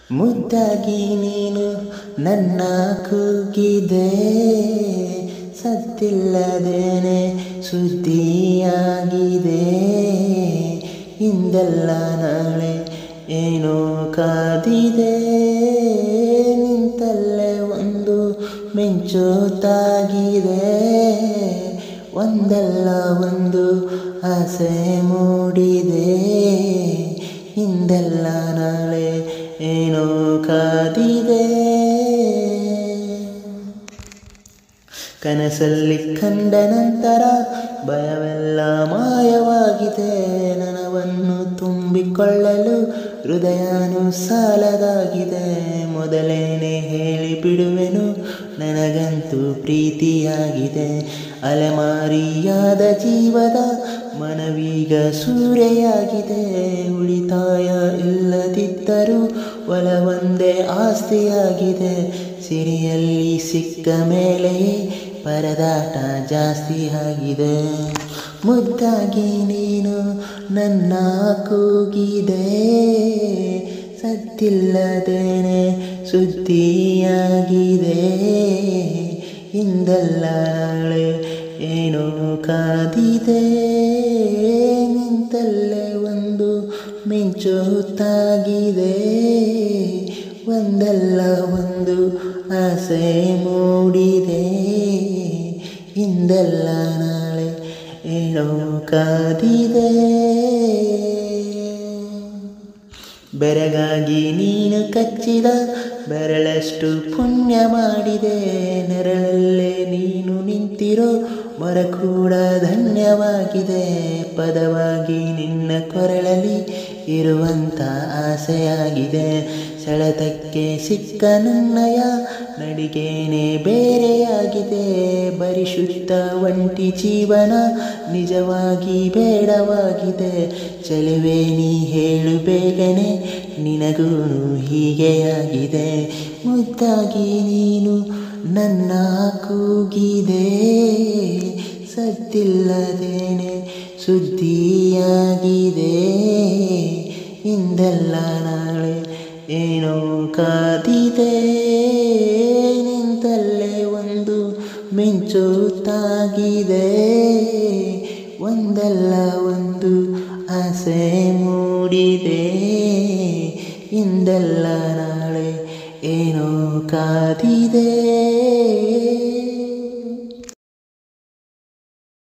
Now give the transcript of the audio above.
ಮುದ್ದಾಗಿ ನೀನು ನನ್ನ ಕೂಗಿದೆ ಸತ್ತಿಲ್ಲದೇನೆ ಸುದ್ದಿಯಾಗಿದೆ ಇಂದೆಲ್ಲ ನಾಳೆ ಏನೋ ಕಾದಿದೆ ನಿಂತಲ್ಲೇ ಒಂದು ಮಿಂಚುತ್ತಾಗಿದೆ ಒಂದಲ್ಲ ಒಂದು ಆಸೆ ಮೂಡಿದೆ ಇಂದೆಲ್ಲ ನಾಳೆ ಏನೋ ಕಾದಿದೆ ಕನಸಲ್ಲಿ ಕಂಡ ನಂತರ ಭಯವೆಲ್ಲ ಮಾಯವಾಗಿದೆ ನನವನ್ನು ತುಂಬಿಕೊಳ್ಳಲು ಹೃದಯನು ಸಾಲದಾಗಿದೆ ಮೊದಲೇನೆ ಹೇಳಿ ಬಿಡುವೆನು ನನಗಂತೂ ಪ್ರೀತಿಯಾಗಿದೆ ಅಲೆಮಾರಿಯಾದ ಜೀವದ ಮನವೀಗ ಸೂರೆಯಾಗಿದೆ ಉಳಿತಾಯ ಇಲ್ಲದಿದ್ದರೂ ಒಲವೊಂದೇ ಆಸ್ತಿಯಾಗಿದೆ ಸಿರಿಯಲ್ಲಿ ಸಿಕ್ಕ ಮೇಲೆಯೇ ಪರದಾಟ ಜಾಸ್ತಿ ಆಗಿದೆ ಮುದ್ದಾಗಿ ನೀನು ನನ್ನ ಕೂಗಿದೆ ಸತ್ತಿಲ್ಲದೇನೆ ಸುದ್ದಿಯಾಗಿದೆ ಇಂದಲ್ಲ ನಾಳೆ ಏನೋ ಕಾದಿದೆ ನಿಂತಲ್ಲೇ ಒಂದು ಮಿಂಚುತ್ತಾಗಿದೆ ಒಂದಲ್ಲ ಒಂದು ಆಸೆ ಮೂಡಿದೆ ಇಂದಲ್ಲ ನಾಳೆ ಏನೋ ಕಾದಿದೆ ಬೆರಗಾಗಿ ನೀನು ಕಚ್ಚಿದ ಬೆರಳಷ್ಟು ಪುಣ್ಯ ಮಾಡಿದೆ ನೆರಳಲ್ಲೇ ನೀನು ನಿಂತಿರೋ ಮರ ಕೂಡ ಧನ್ಯವಾಗಿದೆ ಪದವಾಗಿ ನಿನ್ನ ಕೊರಳಲ್ಲಿ ಇರುವಂಥ ಆಸೆಯಾಗಿದೆ ಸೆಳೆತಕ್ಕೆ ಸಿಕ್ಕ ನನ್ನಯ ನಡಿಗೆನೇ ಬೇರೆಯಾಗಿದೆ ಪರಿಶುದ್ಧ ಒಂಟಿ ಜೀವನ ನಿಜವಾಗಿ ಬೇಡವಾಗಿದೆ ಚಲುವೆ ನೀ ಹೇಳು ಬೇಗನೆ ನಿನಗೂ ಹೀಗೆಯಾಗಿದೆ ಮುದ್ದಾಗಿ ನೀನು ನನ್ನ ಕೂಗಿದೆ ಸದ್ದಿಲ್ಲದೇನೆ ಸುದ್ದಿಯಾಗಿದೆ ಇಂದೆಲ್ಲ ನಾಳೆ ಏನೋ ಕಾದಿದೆ ನಿಂತಲ್ಲೇ ಒಂದು ಮಿಂಚುತ್ತಾಗಿದೆ ಒಂದಲ್ಲ ಒಂದು ಆಸೆ ಮೂಡಿದೆ ಇಂದೆಲ್ಲ ನಾಳೆ ಏನೋ ಕಾದಿದೆ